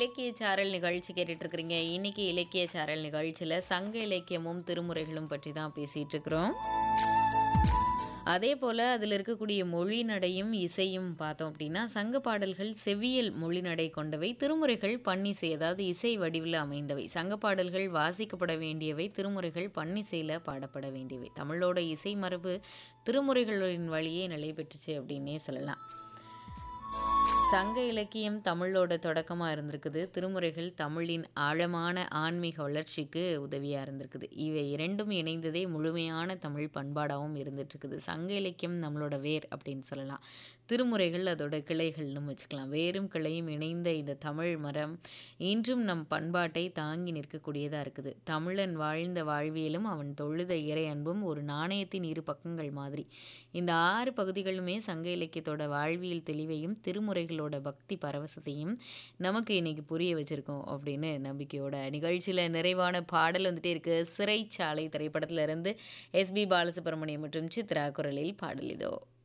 இலக்கிய சாரல் நிகழ்ச்சி கேட்டுட்டு இருக்கிறீங்க இன்னைக்கு இலக்கிய சாரல் நிகழ்ச்சியில் சங்க இலக்கியமும் திருமுறைகளும் பற்றி தான் பேசிட்டு இருக்கிறோம் அதே போல் அதில் இருக்கக்கூடிய மொழி நடையும் இசையும் பார்த்தோம் அப்படின்னா சங்க பாடல்கள் செவ்வியல் மொழி நடை கொண்டவை திருமுறைகள் பன்னிசை அதாவது இசை வடிவில் அமைந்தவை சங்க பாடல்கள் வாசிக்கப்பட வேண்டியவை திருமுறைகள் பன்னிசையில் பாடப்பட வேண்டியவை தமிழோட இசை மரபு திருமுறைகளின் வழியே நிலை பெற்றுச்சு அப்படின்னே சொல்லலாம் சங்க இலக்கியம் தமிழோட தொடக்கமாக இருந்திருக்குது திருமுறைகள் தமிழின் ஆழமான ஆன்மீக வளர்ச்சிக்கு உதவியாக இருந்திருக்குது இவை இரண்டும் இணைந்ததே முழுமையான தமிழ் பண்பாடாகவும் இருந்துட்டுருக்குது சங்க இலக்கியம் நம்மளோட வேர் அப்படின்னு சொல்லலாம் திருமுறைகள் அதோட கிளைகள்னு வச்சுக்கலாம் வேரும் கிளையும் இணைந்த இந்த தமிழ் மரம் இன்றும் நம் பண்பாட்டை தாங்கி நிற்கக்கூடியதாக இருக்குது தமிழன் வாழ்ந்த வாழ்வியலும் அவன் தொழுத இறை அன்பும் ஒரு நாணயத்தின் இரு பக்கங்கள் மாதிரி இந்த ஆறு பகுதிகளுமே சங்க இலக்கியத்தோட வாழ்வியல் தெளிவையும் திருமுறைகளோட பக்தி பரவசத்தையும் நமக்கு இன்னைக்கு புரிய வச்சிருக்கோம் அப்படின்னு நம்பிக்கையோட நிகழ்ச்சியில் நிறைவான பாடல் வந்துட்டே இருக்கு சிறைச்சாலை திரைப்படத்துல இருந்து எஸ்பி பாலசுப்ரமணியம் மற்றும் சித்ரா குரலில் பாடல் இதோ